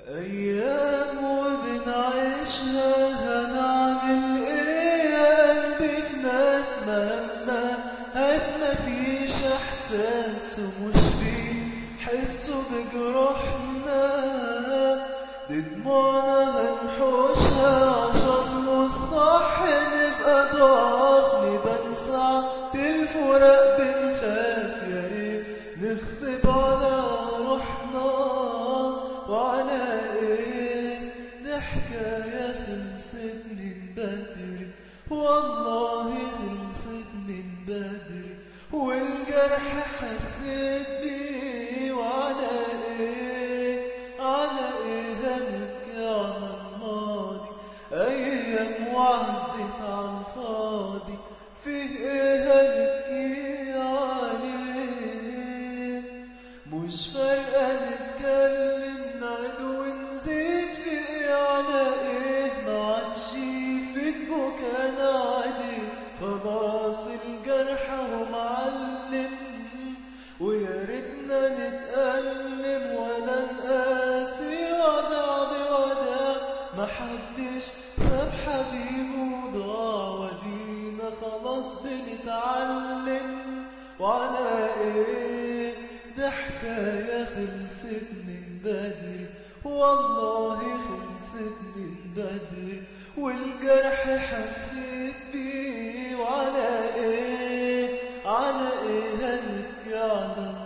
أيام وبنعيشها هنعمل إيه يا قلبي في ناس مهمة هاس مفيش إحساس ومش بيحسوا بجروحنا دي دموعنا هنحوشها عشان مش صح نبقى ضعاف نبقى ساعة الفراق بنخاف يا ريت نغصب على روحنا وعلى ايه دي حكاية خلصت من بدري والله خلصت من بدري والجرح حسيت بيه وعلى ايه على ايه هنبكي على الماضي ايام وعدت على الفاضي فيه ايه هنبكي عليه مش فارقة نتكلم نعد ونزيد في ايه على ايه ما عادش في بكانا عليه خلاص الجرح هو معلم ويا ريتنا نتألم ولا نقاسي وداع بوداع محدش ساب حبيبه وضاع ودينا خلاص بنتعلم وعلى ايه ده حكاية خلصت من بدري والله خلصت من بدري والجرح حسيت بيه وعلى ايه على ايه هنبكي على